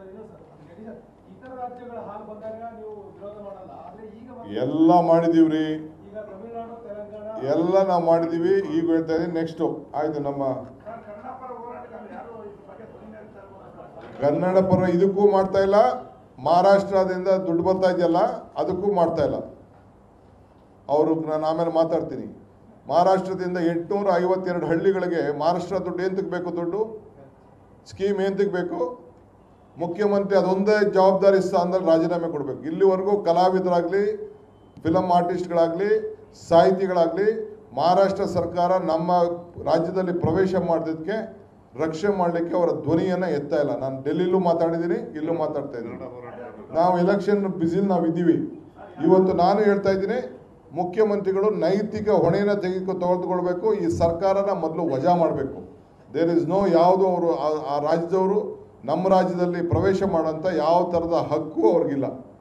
ಇದು ಸರ್ ಅದು ನಿಜ. ಇತರ ರಾಜ್ಯಗಳ ಹಾಲು ಬಂದಾಗ ನೀವು ವಿರೋಧ ಮಾಡಲ್ಲ ಆದ್ರೆ ಈಗ ಬಂದು- ಎಲ್ಲ ಮಾಡಿದೀವ್ರಿ ಈಗ ತಮಿಳುನಾಡು ತೆಲಂಗಾಣ ಎಲ್ಲ ನಾವು ಮಾಡಿದೀವಿ ಈಗ ಹೇಳ್ತಾ ಇದೀನಿ ನೆಕ್ಸ್ಟು ಆಯ್ತು ನಮ್ಮ ಸರ್, ಕನ್ನಡ ಪರ ಹೋರಾಟಗಾರರು ಯಾರು ಇದ್ರ ಬಗ್ಗೆ ಧ್ವನಿ ಎತ್ತಾ ಇಲ್ವಲ್ಲ ಸರ್? ಕನ್ನಡ ಪರ ಇದಕ್ಕೂ ಮಾಡ್ತಾ ಇಲ್ಲ ಮಹಾರಾಷ್ಟ್ರದಿಂದ ದುಡ್ಡು ಬರ್ತಾ ಇದೆಯಲ್ಲ ಅದಕ್ಕೂ ಮಾಡ್ತಾ ಇಲ್ಲ ಅವರು ನಾನು ಆಮೇಲೆ ಮಾತಾಡ್ತೀನಿ ಮಹಾರಾಷ್ಟ್ರದಿಂದ ಎಂಟುನೂರ ಐವತ್ತೆರಡು ಹಳ್ಳಿಗಳಿಗೆ ಮಹಾರಾಷ್ಟ್ರ ದುಡ್ಡು ಎಂತಕ್ಕೆ ಬೇಕು ದುಡ್ಡು ಸ್ಕೀಮ್ ಎಂತಕ್ಕೆ ಬೇಕು ಮುಖ್ಯಮಂತ್ರಿ ಅದೊಂದೇ ಜವಾಬ್ದಾರಿ ಸ್ಥಾನದಲ್ಲಿ ರಾಜೀನಾಮೆ ಕೊಡಬೇಕು ಇಲ್ಲಿವರೆಗೂ ಕಲಾವಿದರಾಗಲಿ ಫಿಲಮ್ ಆರ್ಟಿಸ್ಟ್ಗಳಾಗಲಿ ಸಾಹಿತಿಗಳಾಗಲಿ ಮಹಾರಾಷ್ಟ್ರ ಸರ್ಕಾರ ನಮ್ಮ ರಾಜ್ಯದಲ್ಲಿ ಪ್ರವೇಶ ಮಾಡೋದಕ್ಕೆ ರಕ್ಷಣೆ ಮಾಡಲಿಕ್ಕೆ ಅವರ ಧ್ವನಿಯನ್ನು ಎತ್ತಾ ಇಲ್ಲ ನಾನು ಡೆಲ್ಲಿಲೂ ಮಾತಾಡಿದ್ದೀನಿ ಇಲ್ಲೂ ಮಾತಾಡ್ತಾ ಇದ್ದೀನಿ ನಾವು ಎಲೆಕ್ಷನ್ ಬ್ಯುಸಿಲಿ ನಾವು ಇದ್ದೀವಿ ಇವತ್ತು ನಾನು ಹೇಳ್ತಾ ಇದ್ದೀನಿ ಮುಖ್ಯಮಂತ್ರಿಗಳು ನೈತಿಕ ಹೊಣೆಯನ್ನು ತೆಗೆದುಕೊ ತೆಗೆದುಕೊಳ್ಬೇಕು ಈ ಸರ್ಕಾರನ ಮೊದಲು ವಜಾ ಮಾಡಬೇಕು ದೇರ್ ಇಸ್ ನೋ ಯಾವುದು ಅವರು ಆ ರಾಜ್ಯದವರು ನಮ್ಮ ರಾಜ್ಯದಲ್ಲಿ ಪ್ರವೇಶ ಮಾಡೋಂಥ ಯಾವ ಥರದ ಹಕ್ಕು ಅವ್ರಿಗಿಲ್ಲ